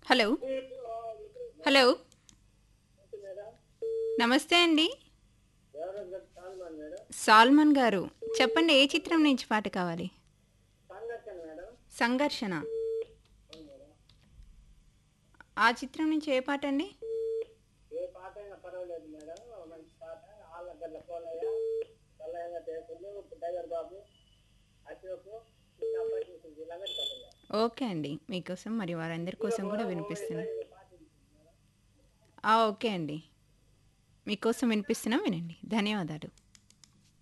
hello hello నమస్తే అండి salmon గారు చెప్పండి ఏ చిత్రం నుంచి పాట కావాలి సంఘర్షణ ఆ చిత్రం నుంచి ఏ పాట అండి ఏ పాట అయినా పర్వాలేదు మేడం మంచి పాట ఆళ్ళగడ్డ పోలయ్య చల్లయ్య టేకులు టైగర్ బాబు అశోక్ ఇంకా పట్టించింది ఇలాగే చల్లయ్య ఓకే అండి మీకోసం మరి వారందరి కోసం కూడా వినిపిస్తున్నాం ఆ, ఓకే అండి మీకోసం వినిపిస్తున్నాం వినండి ధన్యవాదాలు